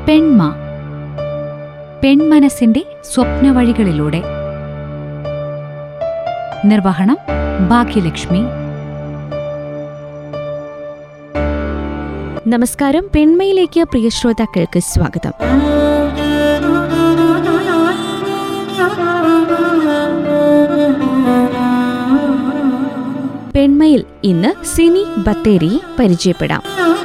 പെൺമ പെൺമനസ്സിന്റെ സ്വപ്നവഴികളിലൂടെ നിർവഹണം ഭാഗ്യലക്ഷ്മി നമസ്കാരം പെൺമയിലേക്ക് പ്രിയ ശ്രോതാക്കൾക്ക് സ്വാഗതം പെൺമയിൽ ഇന്ന് സിനി ബത്തേരിയെ പരിചയപ്പെടാം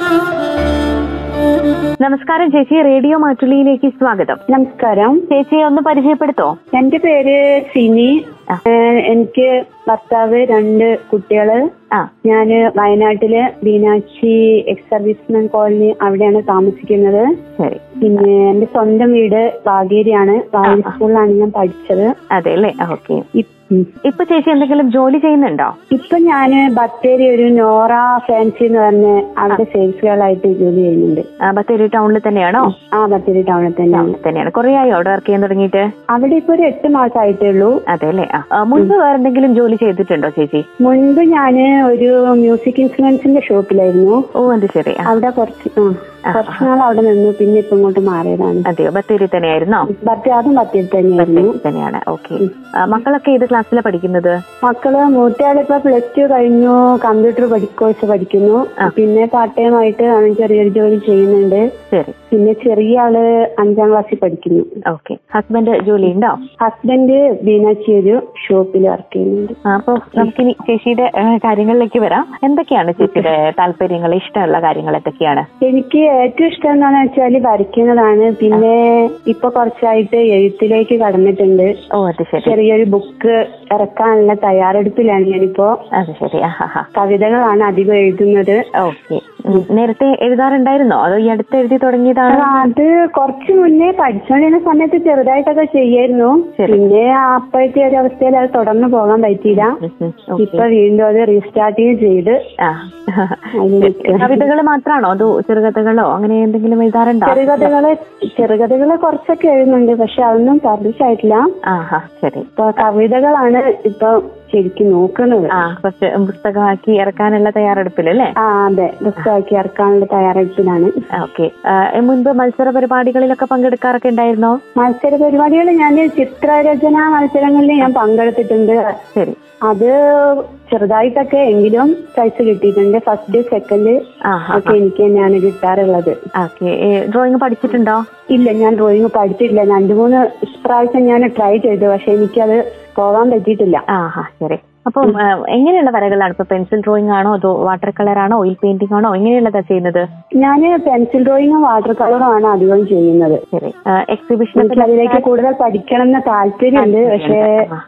നമസ്കാരം ചേച്ചി റേഡിയോ മാറ്റുലിയിലേക്ക് സ്വാഗതം നമസ്കാരം ചേച്ചിയെ ഒന്ന് പരിചയപ്പെടുത്തോ എന്റെ പേര് സിനി ഏഹ് എനിക്ക് ഭർത്താവ് രണ്ട് കുട്ടികള് ആ ഞാന് വയനാട്ടില് മീനാക്ഷി എക്സ് സർവീസ്മെൻ കോളനി അവിടെയാണ് താമസിക്കുന്നത് ശരി പിന്നെ എന്റെ സ്വന്തം വീട് ബാഗേരിയാണ് ബാഗേരി സ്കൂളിലാണ് ഞാൻ പഠിച്ചത് അതെ അല്ലേ ഓക്കെ ഇപ്- ഉം. ഇപ്പൊ ചേച്ചി എന്തെങ്കിലും ജോലി ചെയ്യുന്നുണ്ടോ ഇപ്പൊ ഞാന് ബത്തേരി ഒരു നോറ ഫാൻസി എന്ന് പറഞ്ഞ അവിടെ സെയിൽസ് ഗേളായിട്ട് ജോലി ചെയ്യുന്നുണ്ട് ആ, ബത്തേരി ടൗണിൽ തന്നെയാണോ ആ ബത്തേരി ടൗണിൽ തന്നെയാണ് ടൗണിൽ തന്നെയാണ് കുറെ ആയോ അവിടെ വർക്ക് ചെയ്യാൻ തുടങ്ങിയിട്ട് അവിടെ ഇപ്പൊ ഒരു എട്ട് മാസമായിട്ടേ ഉള്ളൂ അതെ അല്ലേ ആ, ആ, മുൻപ് വേറെ എന്തെങ്കിലും ജോലി ചെയ്തിട്ടുണ്ടോ ചേച്ചി മുൻപ് ഞാന് ഒരു മ്യൂസിക് ഇൻസ്ട്രുമെന്റ്സിന്റെ ഷോപ്പിലായിരുന്നു ഓ അത് ശരി ആ, അവിടെ കുറച്ച് ആ, കുറച്ച് നാൾ അവിടെ നിന്നു പിന്നെ ഇപ്പൊ ഇങ്ങോട്ട് മാറിയതാണ് അതെയോ ബത്തേരി തന്നെയായിരുന്നോ ബത്തേരി അതും ബത്തേരി തന്നെയായിരുന്നു ബത്തേരി തന്നെയാണ് ഓക്കെ മക്കളൊക്കെ ഏത് ക്ലാസ്സിലാണ് പഠിക്കുന്നത് മക്കള് മൂത്തയാളിപ്പോ പ്ലസ് ടു കഴിഞ്ഞു കമ്പ്യൂട്ടർ കോഴ്സ് പഠിക്കുന്നു പിന്നെ പാർട്ട് ടൈം ആയിട്ട് അവൻ ചെറിയൊരു ജോലി ചെയ്യുന്നുണ്ട് ശരി പിന്നെ ചെറിയ ആള് അഞ്ചാം ക്ലാസ്സിൽ പഠിക്കുന്നു ഓക്കെ ഹസ്ബൻഡ് ജോലി ഉണ്ടോ ഹസ്ബൻഡ് ബീനാച്ചി ഒരു ഷോപ്പിൽ വർക്ക് ചെയ്യുന്നുണ്ട് ആ, അപ്പൊ നമുക്കിനി ചേച്ചിയുടെ ഏ, കാര്യങ്ങളിലേക്ക് വരാം എന്തൊക്കെയാണ് ചേച്ചിയുടെ താല്പര്യങ്ങൾ ഇഷ്ടമുള്ള കാര്യങ്ങൾ എന്തൊക്കെയാണ് എനിക്ക് ഏറ്റവും ഇഷ്ടം എന്താണെന്ന് വെച്ചാൽ വരയ്ക്കുന്നതാണ് പിന്നെ ഇപ്പൊ കുറച്ചായിട്ട് എഴുത്തിലേക്ക് കടന്നിട്ടുണ്ട് ഓ അത് ശരി ചെറിയൊരു ബുക്ക് ഇറക്കാനുള്ള തയ്യാറെടുപ്പിലാണ് ഞാനിപ്പോ അത് ശരി ആ ഹാ ഹാ കവിതകളാണ് അധികം എഴുതുന്നത് ഓക്കെ നേരത്തെ എഴുതാറുണ്ടായിരുന്നോ അതോ ഈ അടുത്ത് എഴുതി തുടങ്ങിയതാണ് അത് കുറച്ച് മുന്നേ പഠിച്ചുകൊണ്ടിരുന്ന സമയത്ത് ചെറുതായിട്ടൊക്കെ ചെയ്യായിരുന്നു ശരി. പിന്നെ അപ്പോഴത്തെ ഒരു അവസ്ഥയിൽ അത് തുടർന്ന് പോകാൻ പറ്റിയില്ല ഉം, ഉം, ഓക്കേ. ഇപ്പൊ വീണ്ടും അത് റീസ്റ്റാർട്ടിങ് ചെയ്ത് ആ അതിലേക്ക് കവിതകൾ മാത്രാണോ അതോ ചെറുകഥകളോ അങ്ങനെ എന്തെങ്കിലും എഴുതാറുണ്ടോ ചെറുകഥകള് ചെറുകഥകള് കുറച്ചൊക്കെ എഴുതുന്നുണ്ട് പക്ഷെ അതൊന്നും പബ്ലിഷ് ആയിട്ടില്ല ആ ഹാ ശരി ഇപ്പൊ കവിതകളാണ് ഇപ്പൊ ശരിക്കും നോക്കുന്നത് ആ കുറച്ച് പുസ്തകമാക്കി ഇറക്കാനുള്ള തയ്യാറെടുപ്പിലല്ലേ ആ അതെ പുസ്തകമാക്കി ഇറക്കാനുള്ള തയ്യാറെടുപ്പിലാണ് ഓക്കെ മുൻപ് മത്സര പരിപാടികളിലൊക്കെ പങ്കെടുക്കാറൊക്കെ ഉണ്ടായിരുന്നോ മത്സര പരിപാടികൾ ഞാൻ ചിത്രരചന മത്സരങ്ങളിൽ ഞാൻ പങ്കെടുത്തിട്ടുണ്ട് ശരി അത് ചെറുതായിട്ടൊക്കെ എങ്കിലും പ്രൈസ് കിട്ടിയിട്ടുണ്ട് ഫസ്റ്റ് സെക്കൻഡ് ആ ഹാ ഒക്കെ എനിക്ക് തന്നെയാണ് കിട്ടാറുള്ളത് ഓക്കെ ഡ്രോയിങ് പഠിച്ചിട്ടുണ്ടോ ഇല്ല ഞാൻ ഡ്രോയിങ് പഠിച്ചിട്ടില്ല രണ്ടു മൂന്ന് പ്രാവശ്യം ഞാൻ ട്രൈ ചെയ്തു പക്ഷെ എനിക്കത് പോകാൻ പറ്റിയിട്ടില്ല ആ ഹാ ശരി അപ്പം ആ, എങ്ങനെയുള്ള വരകളാണ് ഇപ്പൊ പെൻസിൽ ഡ്രോയിങ് ആണോ അതോ വാട്ടർ കളർ ആണോ ഓയിൽ പെയിന്റിംഗ് ആണോ എങ്ങനെയുള്ളതാ ചെയ്യുന്നത് ഞാൻ പെൻസിൽ ഡ്രോയിങ്ങും വാട്ടർ കളറും ആണ് അധികം ചെയ്യുന്നത് ശരി എക്സിബിഷൻ എനിക്ക് അതിലേക്ക് കൂടുതൽ പഠിക്കണം എന്ന താല്പര്യമുണ്ട് പക്ഷേ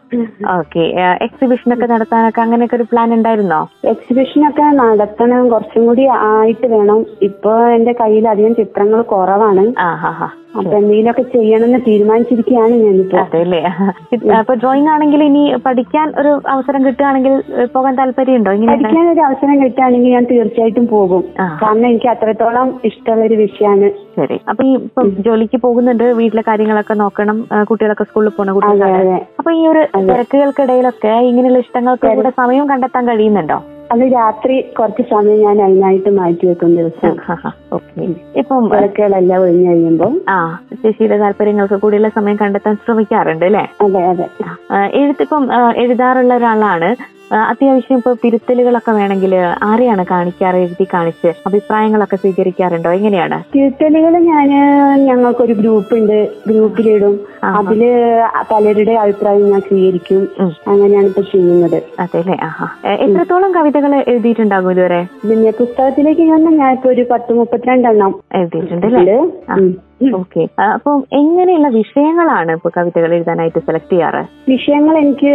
ഓക്കെ എക്സിബിഷൻ ഒക്കെ നടത്താനൊക്കെ അങ്ങനെയൊക്കെ ഒരു പ്ലാൻ ഉണ്ടായിരുന്നോ എക്സിബിഷനൊക്കെ നടത്തണം കുറച്ചും കൂടി ആയിട്ട് വേണം ഇപ്പൊ എന്റെ കയ്യിൽ അധികം ചിത്രങ്ങൾ കുറവാണ് ആ ഹാ ഹാ അപ്പൊ എന്തെങ്കിലുമൊക്കെ ചെയ്യണമെന്ന് തീരുമാനിച്ചിരിക്കുകയാണ് ഞാനിപ്പോ അതെ അല്ലേ അപ്പൊ ഡ്രോയിങ് ആണെങ്കിൽ ഇനി പഠിക്കാൻ ഒരു അവസരം കിട്ടുകയാണെങ്കിൽ ഏഹ്, പോകാൻ താല്പര്യമുണ്ടോ ഇങ്ങനെയാണ് പഠിക്കാൻ ഒരു അവസരം കിട്ടുകയാണെങ്കിൽ ഞാൻ തീർച്ചയായിട്ടും പോകും ആ. കാരണം എനിക്ക് അത്രത്തോളം ഇഷ്ടമുള്ള ഒരു വിഷയമാണ് ശരി അപ്പൊ ഈ ഇപ്പം ജോലിക്ക് പോകുന്നുണ്ട് വീട്ടിലെ കാര്യങ്ങളൊക്കെ നോക്കണം ആ, കുട്ടികളൊക്കെ സ്കൂളിൽ പോകണം അതെ കുട്ടികളാണ് അതെ അപ്പൊ ഈ ഒരു തിരക്കുകൾക്കിടയിലൊക്കെ ഇങ്ങനെയുള്ള ഇഷ്ടങ്ങൾക്ക് കൂടെ സമയം കണ്ടെത്താൻ കഴിയുന്നുണ്ടോ അത് രാത്രി കുറച്ച് സമയം ഞാൻ അതിനായിട്ട് മാറ്റി വെക്കും ദിവസം ഓക്കെ ഇപ്പം വിളക്കുകളെല്ലാം ഒഴിഞ്ഞു കഴിയുമ്പോൾ ആ ചേച്ചിയുടെ താല്പര്യങ്ങൾക്ക് കൂടിയുള്ള സമയം കണ്ടെത്താൻ ശ്രമിക്കാറുണ്ട് അല്ലേ അതെ അതെ ആ, എഴുത്തിപ്പം ആ, എഴുതാറുള്ള ഒരാളാണ് ആ, അത്യാവശ്യം ഇപ്പൊ തിരുത്തലുകളൊക്കെ വേണമെങ്കിൽ ആരെയാണ് കാണിക്കാറ് എഴുതി കാണിച്ച് അഭിപ്രായങ്ങളൊക്കെ സ്വീകരിക്കാറുണ്ടോ എങ്ങനെയാണ് തിരുത്തലുകൾ ഞാന് ഞങ്ങൾക്കൊരു ഗ്രൂപ്പ് ഉണ്ട് ഗ്രൂപ്പിലിടും അതില് പലരുടെ അഭിപ്രായം ഞാൻ സ്വീകരിക്കും ഉം. അങ്ങനെയാണ് ഇപ്പൊ ചെയ്യുന്നത് അതെ അല്ലേ ആഹാ എ- എത്രത്തോളം കവിതകൾ എഴുതിയിട്ടുണ്ടാകും ഇതുവരെ പിന്നെ പുസ്തകത്തിലേക്ക് ഞാൻ ഞാനിപ്പോ ഒരു പത്ത് മുപ്പത്തിരണ്ടെണ്ണം എഴുതിയിട്ടുണ്ട് അല്ലേ ഉണ്ട്. ആ. ഉം. ഓക്കെ അപ്പം എങ്ങനെയുള്ള വിഷയങ്ങളാണ് ഇപ്പൊ കവിതകൾ എഴുതാനായിട്ട് സെലക്ട് ചെയ്യാറ് വിഷയങ്ങൾ എനിക്ക്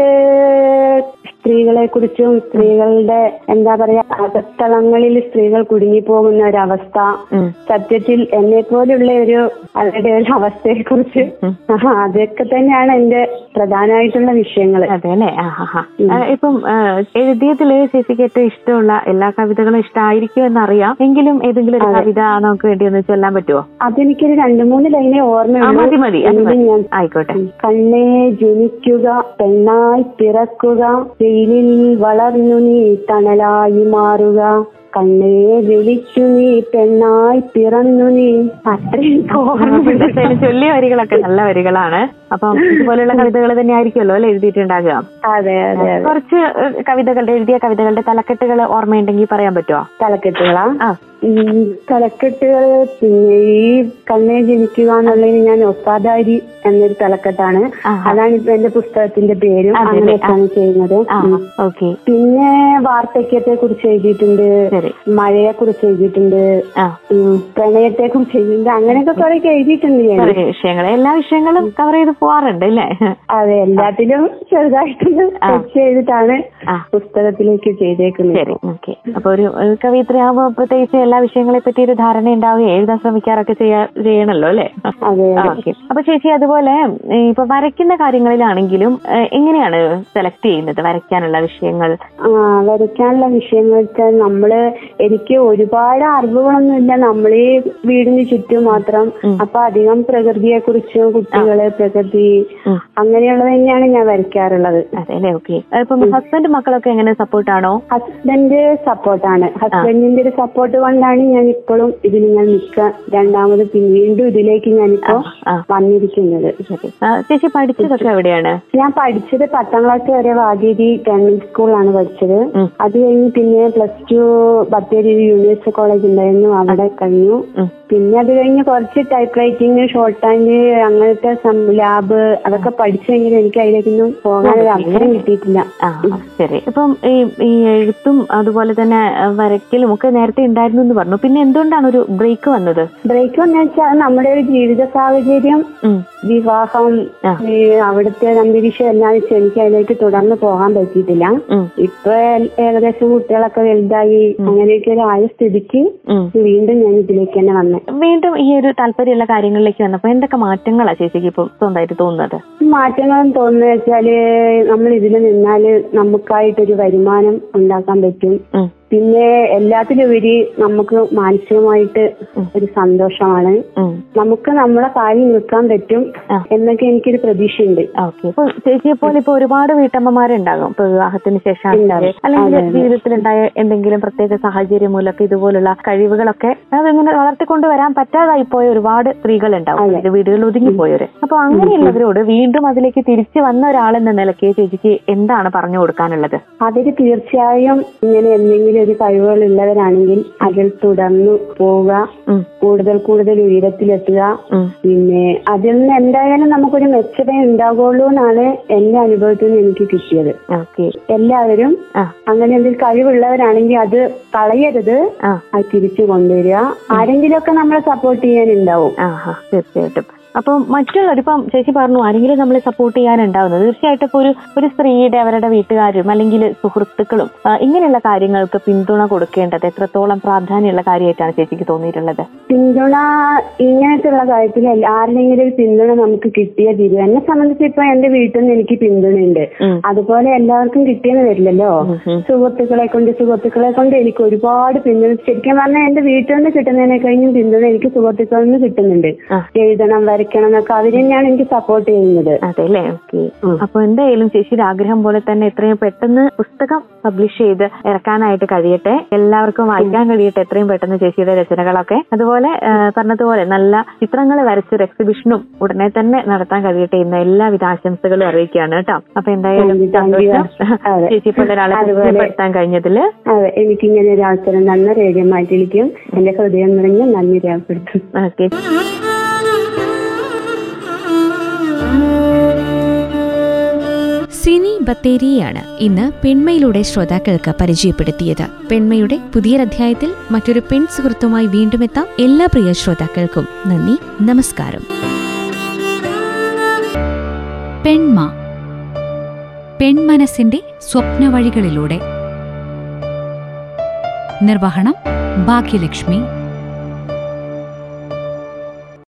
സ്ത്രീകളെ കുറിച്ചും സ്ത്രീകളുടെ എന്താ പറയാ അകത്തളങ്ങളിൽ സ്ത്രീകൾ കുടുങ്ങിപ്പോകുന്ന ഒരവസ്ഥ ഉം. സത്യത്തിൽ എന്നെ പോലുള്ള ഒരു അവരുടെ ഒരു അവസ്ഥയെ കുറിച്ച് അതൊക്കെ തന്നെയാണ് എന്റെ പ്രധാനമായിട്ടുള്ള വിഷയങ്ങൾ അതെ അല്ലേ ആഹാ ഇപ്പം ആ, എഴുതിയതില് ചേച്ചിക്ക് ഏറ്റവും ഇഷ്ടമുള്ള എല്ലാ കവിതകളും ഇഷ്ടമായിരിക്കും എന്നറിയാം എങ്കിലും ഏതെങ്കിലും ഒരു കവിത നമുക്ക് വേണ്ടി ഒന്ന് ചൊല്ലാൻ പറ്റുമോ അതെനിക്കൊരു രണ്ടു മൂന്ന് ലൈനേ ആ, ഓർമ്മയുള്ളൂ മതി മതി അത് എങ്കിലും മതി. ഞാൻ ആയിക്കോട്ടെ കണ്ണേ ജനിക്കുക പെണ്ണായി പിറക്കുക വെയിലിൽ വളർന്നു നീ തണലായി മാറുക കണ്ണേ വിളിച്ചു നീ പെണ്ണായി പിറന്നു നീ അത്രയും ഓർമ്മയുണ്ട്. എന്തായാലും ചൊല്ലിയ വരികളൊക്കെ നല്ല വരികളാണ് അപ്പം ഇതുപോലെയുള്ള കവിതകൾ തന്നെ ആയിരിക്കുമല്ലോ അല്ലെ എഴുതിയിട്ടുണ്ടാകുക അതെ അതെ അതെ കുറച്ച് ഏഹ്, കവിതകളുടെ എഴുതിയ കവിതകളുടെ തലക്കെട്ടുകൾ ഓർമ്മയുണ്ടെങ്കിൽ പറയാൻ പറ്റുമോ തലക്കെട്ടുകളാ ആ ഉം, തലക്കെട്ടുകൾ പിന്നെ ഈ കണ്ണേ ജനിക്കുക എന്നുള്ളതിന് ഞാൻ ഒപ്പാധാരി എന്നൊരു തലക്കെട്ടാണ് ആഹാ. അതാണ് ഇപ്പൊ എന്റെ പുസ്തകത്തിന്റെ പേരും അതെ, അതെ. അങ്ങനെയൊക്കെയാണ് ചെയ്യുന്നത് ആ ഉം. ഓക്കെ പിന്നെ വാർദ്ധക്യത്തെ കുറിച്ച് എഴുതിയിട്ടുണ്ട് ശരി മഴയെ കുറിച്ച് എഴുതിയിട്ടുണ്ട് ആ ഉം, പ്രണയത്തെ കുറിച്ച് എഴുതിയിട്ടുണ്ട് അങ്ങനെയൊക്കെ കുറെ എഴുതിയിട്ടുണ്ട് ഞാൻ കുറേ വിഷയങ്ങൾ എല്ലാ വിഷയങ്ങളും കവർ ചെയ്ത് പോവാറുണ്ട് അല്ലേ അതെ എല്ലാത്തിലും ചെറുതായിട്ടൊന്ന് ആ. ടച്ച് ചെയ്തിട്ടാണ് ആ. പുസ്തകത്തിലേക്ക് ചെയ്തേക്കുന്നത് ശരി ഓക്കെ അപ്പൊ ഒരു ഒരു കവിത്രയാകുമ്പോ പ്രത്യേകിച്ച് എല്ലാ വിഷയങ്ങളെ പറ്റി ഒരു ധാരണ ഉണ്ടാവുകയും എഴുതാൻ ശ്രമിക്കാറൊക്കെ ചെയ്യാ ചെയ്യണല്ലോ അല്ലേ അതെ ആ, അതെ ഓക്കെ അപ്പൊ ചേച്ചി അതുപോലെ ഈ ഇപ്പൊ വരയ്ക്കുന്ന കാര്യങ്ങളിലാണെങ്കിലും ഏഹ്, എങ്ങനെയാണ് സെലക്ട് ചെയ്യുന്നത് വരയ്ക്കാനുള്ള വിഷയങ്ങൾ ആ വരയ്ക്കാനുള്ള വിഷയങ്ങൾ വെച്ചാൽ നമ്മള് എനിക്ക് ഒരുപാട് അറിവുകളൊന്നുമില്ല നമ്മളീ വീടിന് ചുറ്റും മാത്രം അപ്പൊ അധികം പ്രകൃതിയെ കുറിച്ചും കുട്ടികള് പ്രകൃതി ഉം. അങ്ങനെയുള്ളത് തന്നെയാണ് ഞാൻ വരയ്ക്കാറുള്ളത് അതെ അല്ലേ ഓക്കെ ഇപ്പം ഹസ്ബൻഡ് മക്കളൊക്കെ എങ്ങനെ സപ്പോർട്ടാണോ ഹസ്ബൻഡ് സപ്പോർട്ടാണ് ഹസ്ബൻഡിന്റെ ഒരു സപ്പോർട്ട് കൊണ്ടാണ് ഞാൻ ഇപ്പോഴും ഇതിൽ ഞാൻ നിൽക്കാൻ രണ്ടാമത് പിന്നെ വീണ്ടും ഇതിലേക്ക് ഞാനിപ്പോ ആ. വന്നിരിക്കുന്നത് ശരി ആ, ചേച്ചി പഠിച്ചതൊക്കെ എവിടെയാണ് ഞാൻ പഠിച്ചത് പത്താം ക്ലാസ് വരെ വാഗേരി ഗവൺമെന്റ് സ്കൂളിലാണ് പഠിച്ചത് ഉം. അത് കഴിഞ്ഞ് പിന്നെ plus two Bathery university college ഉണ്ടായിരുന്നു അവിടെ കഴിഞ്ഞു ഉം. പിന്നെ അത് കഴിഞ്ഞ് കുറച്ച് ടൈപ്പ് റൈറ്റിംഗ് ഷോർട്ട് ഹാൻഡ് അങ്ങനത്തെ ലാബ് അതൊക്കെ പഠിച്ചെങ്കിലും എനിക്ക് അതിലേക്കൊന്നും പോകാൻ ഒരു അവസരം കിട്ടിയിട്ടില്ല ആ ശരി ഇപ്പം ഈ ഈ എഴുത്തും അതുപോലെ തന്നെ ആ, വരയ്ക്കലും ഒക്കെ നേരത്തെ ഉണ്ടായിരുന്നു എന്ന് പറഞ്ഞു പിന്നെ എന്തുകൊണ്ടാണ് ഒരു ബ്രേക്ക് വന്നത് ബ്രേക്ക് എന്ന് വെച്ചാൽ നമ്മുടെ ഒരു ജീവിത സാഹചര്യം ഉം. വിവാഹം ആ. ഈ അവിടുത്തെ അന്തരീക്ഷം എല്ലാം വെച്ച് എനിക്ക് അതിലേക്ക് തുടർന്ന് പോകാൻ പറ്റിയിട്ടില്ല ഉം. ഇപ്പൊ ഏ- ഏകദേശം കുട്ടികളൊക്കെ വലുതായി അങ്ങനെയൊക്കെ ഒരു ആയ സ്ഥിതിക്ക് ഉം. വീണ്ടും ഞാൻ ഇതിലേക്ക് തന്നെ വന്നത് വീണ്ടും ഈ ഒരു താല്പര്യമുള്ള കാര്യങ്ങളിലേക്ക് വന്നപ്പോ എന്തൊക്കെ മാറ്റങ്ങളാ ചേച്ചിക്ക് ഇപ്പൊ സ്വന്തമായിട്ട് തോന്നുന്നത് മാറ്റങ്ങളും തോന്നുന്നത് വെച്ചാല് നമ്മൾ ഇതിൽ നിന്നാല് നമുക്കായിട്ടൊരു വരുമാനം ഉണ്ടാക്കാൻ പറ്റും ഉം. പിന്നെ എല്ലാത്തിലുപരി നമുക്ക് മാനസികമായിട്ട് ഒരു സന്തോഷമാണ് ഉം. നമുക്ക് നമ്മളെ കാര്യം നിൽക്കാൻ പറ്റും ആ. എന്നൊക്കെ എനിക്കൊരു പ്രതീക്ഷയുണ്ട് ഓക്കെ ഇപ്പൊ ചേച്ചിയെ പോലെ ഇപ്പൊ ഒരുപാട് വീട്ടമ്മമാരുണ്ടാകും ഇപ്പൊ വിവാഹത്തിന് ശേഷം ഉണ്ടാവും. അല്ലെങ്കിൽ അതെ, അതെ. ജീവിതത്തിലുണ്ടായ എന്തെങ്കിലും പ്രത്യേക സാഹചര്യം മൂലമൊക്കെ ഇതുപോലുള്ള കഴിവുകളൊക്കെ അതിങ്ങനെ വളർത്തിക്കൊണ്ട് വരാൻ പറ്റാതായി പോയ ഒരുപാട് സ്ത്രീകൾ ഉണ്ടാവും അതെ. ഇത് വീടുകളിൽ ഒതുങ്ങിപ്പോയവര് അപ്പൊ അങ്ങനെയുള്ളവരോട് വീണ്ടും അതിലേക്ക് തിരിച്ചു വന്ന ഒരാളെന്ന നിലയ്ക്ക് ചേച്ചിക്ക് എന്താണ് പറഞ്ഞു കൊടുക്കാനുള്ളത് അതിൽ തീർച്ചയായും ഇങ്ങനെ എന്തെങ്കിലും ഒരു കഴിവുകൾ ഉള്ളവരാണെങ്കിൽ അതിൽ തുടർന്നു പോവുക ഉം. കൂടുതൽ കൂടുതൽ ഉയരത്തിലെത്തുക ഉം. പിന്നെ അതിൽ നിന്ന് എന്തായാലും നമുക്കൊരു മെച്ചത ഉണ്ടാകുള്ളൂ എന്നാണ് എന്റെ അനുഭവത്തിൽ നിന്ന് എനിക്ക് കിട്ടിയത് ഓക്കെ എല്ലാവരും ആ. അങ്ങനെ എന്തെങ്കിലും കഴിവുള്ളവരാണെങ്കിൽ അത് കളയരുത് ആ അത് തിരിച്ചു കൊണ്ടുവരിക ആരെങ്കിലുമൊക്കെ നമ്മളെ സപ്പോർട്ട് ചെയ്യാനുണ്ടാവും ആഹാ തീർച്ചയായിട്ടും അപ്പം മറ്റുള്ളവർ ഇപ്പം ചേച്ചി പറഞ്ഞു ആരെങ്കിലും നമ്മളെ സപ്പോർട്ട് ചെയ്യാനുണ്ടാവുന്നത് തീർച്ചയായിട്ടും ഇപ്പൊ ഒരു ഒരു സ്ത്രീയുടെ അവരുടെ വീട്ടുകാരും അല്ലെങ്കിൽ സുഹൃത്തുക്കളും ആ, ഇങ്ങനെയുള്ള കാര്യങ്ങൾക്ക് പിന്തുണ കൊടുക്കേണ്ടത് എത്രത്തോളം പ്രാധാന്യമുള്ള കാര്യമായിട്ടാണ് ചേച്ചിക്ക് തോന്നിയിട്ടുള്ളത് പിന്തുണ ഇങ്ങനത്തെയുള്ള കാര്യത്തിൽ ആരുടെയെങ്കിലും ഒരു പിന്തുണ നമുക്ക് കിട്ടിയേ തീരും എന്നെ സംബന്ധിച്ച് ഇപ്പൊ എന്റെ വീട്ടിൽ നിന്ന് എനിക്ക് പിന്തുണയുണ്ട് ഉം. അതുപോലെ എല്ലാവർക്കും കിട്ടിയെന്ന് വരില്ലല്ലോ ഉം ഉം. സുഹൃത്തുക്കളെ കൊണ്ട് സുഹൃത്തുക്കളെ കൊണ്ട് എനിക്ക് ഒരുപാട് പിന്തുണ ശരിക്കും പറഞ്ഞാൽ എന്റെ വീട്ടിൽ നിന്ന് കിട്ടുന്നതിനെ കഴിഞ്ഞും പിന്തുണ എനിക്ക് സുഹൃത്തുക്കളിൽ നിന്ന് കിട്ടുന്നുണ്ട് ആ. എഴുതണം വരയ്ക്കണം എന്നൊക്കെ അവര് തന്നെയാണ് എനിക്ക് സപ്പോർട്ട് ചെയ്യുന്നത് അതെ അല്ലേ ഓക്കെ ഉം. അപ്പൊ എന്തായാലും ചേച്ചിയുടെ ആഗ്രഹം പോലെ തന്നെ എത്രയും പെട്ടെന്ന് പുസ്തകം പബ്ലിഷ് ചെയ്ത് ഇറക്കാനായിട്ട് കഴിയട്ടെ എല്ലാവർക്കും വായിക്കാൻ കഴിയട്ടെ എത്രയും പെട്ടെന്ന് ചേച്ചിയുടെ രചനകളൊക്കെ അതുപോലെ ആ, പറഞ്ഞതുപോലെ നല്ല ചിത്രങ്ങൾ വരച്ചൊരു എക്സിബിഷനും ഉടനെ തന്നെ നടത്താൻ കഴിയട്ടെ എന്ന് എല്ലാവിധ ആശംസകളും അറിയിക്കുകയാണ് കേട്ടോ അപ്പൊ എന്തായാലും Thank you, thank you. സന്തോഷം അതെ. ചേച്ചി പോലെ ഒരാളെ അതുപോലെ- പരിചയപ്പെടുത്താൻ കഴിഞ്ഞതില് അതെ എനിക്കിങ്ങനെ ഒരു അവസരം തന്ന റേഡിയോ മാറ്റിലിക്കും എന്റെ ഹൃദയം നിറഞ്ഞ് നന്ദി രേഖപ്പെടുത്തും ഓക്കെ സിനി ബത്തേരിയാണ് ഇന്ന് പെൺമയിലൂടെ ശ്രോതാക്കൾക്ക് പരിചയപ്പെടുത്തിയത് പെൺമയുടെ പുതിയൊരധ്യായത്തിൽ മറ്റൊരു പെൺ സുഹൃത്തുമായി വീണ്ടും എത്താം എല്ലാ പ്രിയ ശ്രോതാക്കൾക്കും നന്ദി നമസ്കാരം പെൺമ പെൺമനസ്സിന്റെ സ്വപ്നവഴികളിലൂടെ നിർവഹണം ഭാഗ്യലക്ഷ്മി